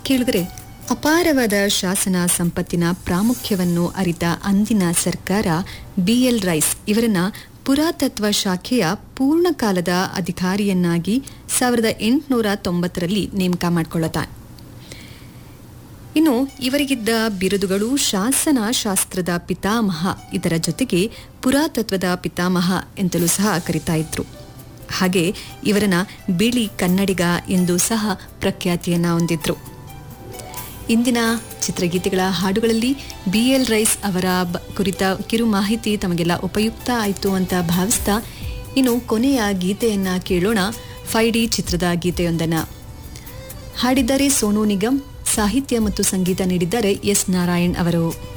ಕೇಳಿದರೆ ಅಪಾರವಾದ ಶಾಸನ ಸಂಪತ್ತಿನ ಪ್ರಾಮುಖ್ಯವನ್ನು ಅರಿತ ಅಂದಿನ ಸರ್ಕಾರ ಬಿಎಲ್ ರೈಸ್ ಇವರನ್ನ ಪುರಾತತ್ವ ಶಾಖೆಯ ಪೂರ್ಣಕಾಲದ ಅಧಿಕಾರಿಯನ್ನಾಗಿ ಸಾವಿರದ ಎಂಟುನೂರ ತೊಂಬತ್ತರಲ್ಲಿ ನೇಮಕ ಮಾಡಿಕೊಳ್ಳುತ್ತಾ ಇನ್ನು ಇವರಿಗಿದ್ದ ಬಿರುದುಗಳು ಶಾಸನ ಶಾಸ್ತ್ರದ ಪಿತಾಮಹ ಇದರ ಜೊತೆಗೆ ಪುರಾತತ್ವದ ಪಿತಾಮಹ ಎಂತಲೂ ಸಹ ಕರಿತಾ ಇದ್ರು ಹಾಗೆ ಇವರನ್ನ ಬಿಳಿ ಕನ್ನಡಿಗ ಎಂದು ಸಹ ಪ್ರಖ್ಯಾತಿಯನ್ನ ಹೊಂದಿದ್ರು ಇಂದಿನ ಚಿತ್ರಗೀತೆಗಳ ಹಾಡುಗಳಲ್ಲಿ ಬಿ ಎಲ್ ರೈಸ್ ಅವರ ಬ- ಕುರಿತ ಕಿರು ಮಾಹಿತಿ ತಮಗೆಲ್ಲ ಉಪಯುಕ್ತ ಆಯಿತು ಅಂತ ಭಾವಿಸ್ತಾ ಇನ್ನು ಕೊನೆಯ ಗೀತೆಯನ್ನ ಕೇಳೋಣ ಫೈವ್ ಡಿ ಚಿತ್ರದ ಗೀತೆಯೊಂದನ್ನ ಹಾಡಿದ್ದಾರೆ ಸೋನು ನಿಗಮ್ ಸಾಹಿತ್ಯ ಮತ್ತು ಸಂಗೀತ ನೀಡಿದ್ದಾರೆ ಎಸ್ ನಾರಾಯಣ್ ಅವರು